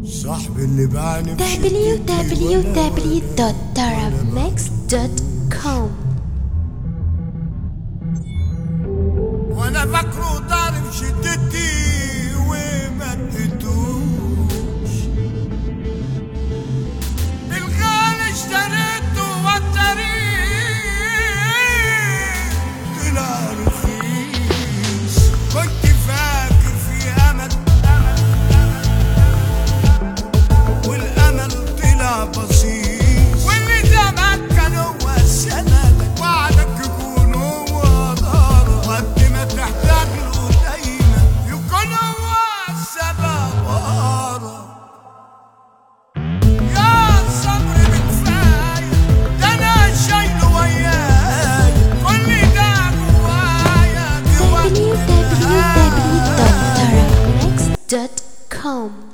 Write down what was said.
صاحبي اللي بعني في شدتي ولا www.tarabmix.com وانا فاكره ضارب شدتي وما اديتوش بالغالي اشتريته والطريق طلع رخيص كنت فاكر في امل والامل طلع بسيط واللي زمان كان هو سندك وعدك يكون هو دارك وقت ما تحتاج له دايما يكون هو السبب وراك يا صبر بكفاية ده انا شايله وياي كل ده جوايا جوايا www.tarabmix.com